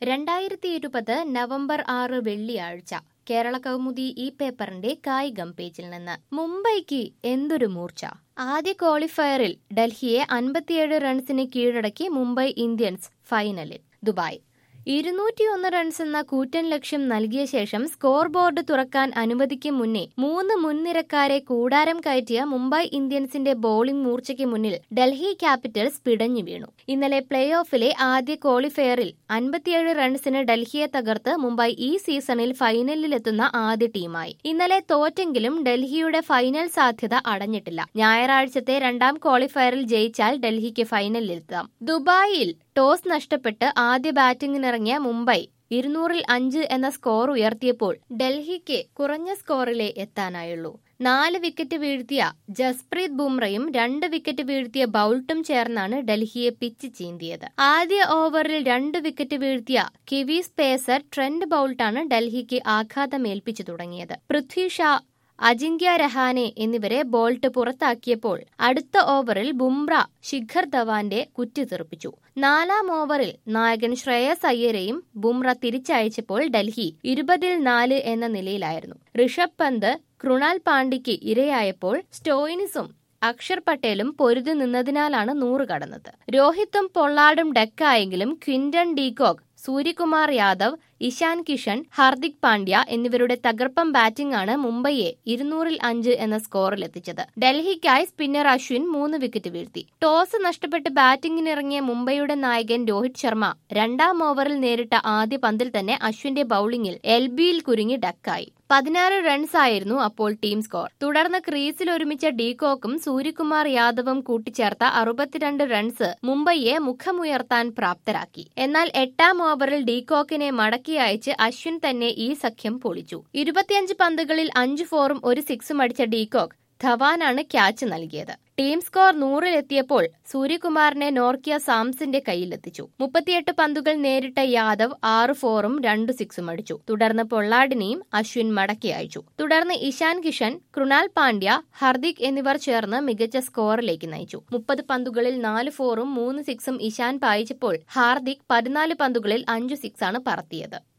രണ്ടായിരത്തി ഇരുപത് നവംബർ ആറ് വെള്ളിയാഴ്ച കേരള കൗമുദി ഈ പേപ്പറിന്റെ കായികം പേജിൽ നിന്ന് മുംബൈക്ക് എന്തൊരു മൂർച്ച ആദ്യ ക്വാളിഫയറിൽ ഡൽഹിയെ അൻപത്തിയേഴ് റൺസിന് കീഴടക്കി മുംബൈ ഇന്ത്യൻസ് ഫൈനലിൽ ദുബായ് ഇരുന്നൂറ്റിയൊന്ന് റൺസ് എന്ന കൂറ്റൻ ലക്ഷ്യം നൽകിയ ശേഷം സ്കോർ ബോർഡ് തുറക്കാൻ അനുവദിക്കും മുന്നേ മൂന്ന് മുൻനിരക്കാരെ കൂടാരം കയറ്റിയ മുംബൈ ഇന്ത്യൻസിന്റെ ബോളിംഗ് മൂർച്ചയ്ക്ക് മുന്നിൽ ഡൽഹി ക്യാപിറ്റൽസ് പിടഞ്ഞു വീണു ഇന്നലെ പ്ലേ ഓഫിലെ ആദ്യ ക്വാളിഫയറിൽ അൻപത്തിയേഴ് റൺസിന് ഡൽഹിയെ തകർത്ത് മുംബൈ ഈ സീസണിൽ ഫൈനലിലെത്തുന്ന ആദ്യ ടീമായി ഇന്നലെ തോറ്റെങ്കിലും ഡൽഹിയുടെ ഫൈനൽ സാധ്യത അടഞ്ഞിട്ടില്ല ഞായറാഴ്ചത്തെ രണ്ടാം ക്വാളിഫയറിൽ ജയിച്ചാൽ ഡൽഹിക്ക് ഫൈനലിലെത്താം ദുബായിൽ ടോസ് നഷ്ടപ്പെട്ട് ആദ്യ ബാറ്റിംഗിനിറങ്ങിയ മുംബൈ ഇരുന്നൂറിൽ അഞ്ച് എന്ന സ്കോർ ഉയർത്തിയപ്പോൾ ഡൽഹിക്ക് കുറഞ്ഞ സ്കോറിലെ എത്താനായുള്ളൂ നാല് വിക്കറ്റ് വീഴ്ത്തിയ ജസ്പ്രീത് ബുംറയും രണ്ട് വിക്കറ്റ് വീഴ്ത്തിയ ബൌൾട്ടും ചേർന്നാണ് ഡൽഹിയെ പിച്ച് ചീന്തിയത് ആദ്യ ഓവറിൽ രണ്ട് വിക്കറ്റ് വീഴ്ത്തിയ കിവീസ് പേസർ ട്രെൻഡ് ബൌൾട്ടാണ് ഡൽഹിക്ക് ആഘാതമേൽപ്പിച്ചു തുടങ്ങിയത് പൃഥ്വി ഷാ അജിങ്ക്യ രഹാനെ എന്നിവരെ ബോൾട്ട് പുറത്താക്കിയപ്പോൾ അടുത്ത ഓവറിൽ ബുംറ ശിഖർ ധവാന്റെ കുറ്റി തെറിപ്പിച്ചു നാലാം ഓവറിൽ നായകൻ ശ്രേയസ് അയ്യരെയും ബുംറ തിരിച്ചയച്ചപ്പോൾ ഡൽഹി ഇരുപതിൽ നാല് എന്ന നിലയിലായിരുന്നു ഋഷഭ് പന്ത് കൃണാൽ പാണ്ഡ്യയ്ക്ക് ഇരയായപ്പോൾ സ്റ്റോയിനിസും അക്ഷർ പട്ടേലും പൊരുതി നിന്നതിനാലാണ് നൂറ് കടന്നത് രോഹിത്തും പൊള്ളാടും ഡെക്കായെങ്കിലും ക്വിന്റൺ ഡീകോക്ക് സൂര്യകുമാർ യാദവ് ഇഷാൻ കിഷൻ ഹാർദിക് പാണ്ഡ്യ എന്നിവരുടെ തകർപ്പൻ ബാറ്റിംഗ് ആണ് മുംബൈയെ ഇരുന്നൂറിൽ അഞ്ച് എന്ന സ്കോറിലെത്തിച്ചത് ഡൽഹിക്കായി സ്പിന്നർ അശ്വിൻ മൂന്ന് വിക്കറ്റ് വീഴ്ത്തി ടോസ് നഷ്ടപ്പെട്ട് ബാറ്റിംഗിനിറങ്ങിയ മുംബൈയുടെ നായകൻ രോഹിത് ശർമ്മ രണ്ടാം ഓവറിൽ നേരിട്ട ആദ്യ പന്തിൽ തന്നെ അശ്വിന്റെ ബൌളിംഗിൽ എൽ ബിയിൽ കുരുങ്ങി ഡക്കായി പതിനാറ് റൺസ് ആയിരുന്നു അപ്പോൾ ടീം സ്കോർ തുടർന്ന് ക്രീസിൽ ഒരുമിച്ച ഡീകോക്കും സൂര്യകുമാർ യാദവും കൂട്ടിച്ചേർത്ത അറുപത്തിരണ്ട് റൺസ് മുംബൈയെ മുഖമുയർത്താൻ പ്രാപ്തരാക്കി എന്നാൽ എട്ടാം ഓവറിൽ ഡീകോക്കിനെ മടക്കി അയച്ച് അശ്വിൻ തന്നെ ഈ സഖ്യം പൊളിച്ചു ഇരുപത്തിയഞ്ച് പന്തുകളിൽ അഞ്ച് ഫോറും ഒരു സിക്സും അടിച്ച ഡീകോക്ക് ധവാനാണ് ക്യാച്ച് നൽകിയത് ടീം സ്കോർ നൂറിലെത്തിയപ്പോൾ സൂര്യകുമാറിനെ നോർക്കിയ സാംസിന്റെ കയ്യിലെത്തിച്ചു മുപ്പത്തിയെട്ട് പന്തുകൾ നേരിട്ട യാദവ് ആറ് ഫോറും രണ്ട് സിക്സും അടിച്ചു തുടർന്ന് പൊള്ളാഡിനെയും അശ്വിൻ മടക്കി അയച്ചു തുടർന്ന് ഇഷാൻ കിഷൻ കൃണാൽ പാണ്ഡ്യ ഹർദിക് എന്നിവർ ചേർന്ന് മികച്ച സ്കോറിലേക്ക് നയിച്ചു മുപ്പത് പന്തുകളിൽ നാല് ഫോറും മൂന്ന് സിക്സും ഇഷാൻ പായിച്ചപ്പോൾ ഹാർദിക് പതിനാല് പന്തുകളിൽ അഞ്ച് സിക്സാണ് പറത്തിയത്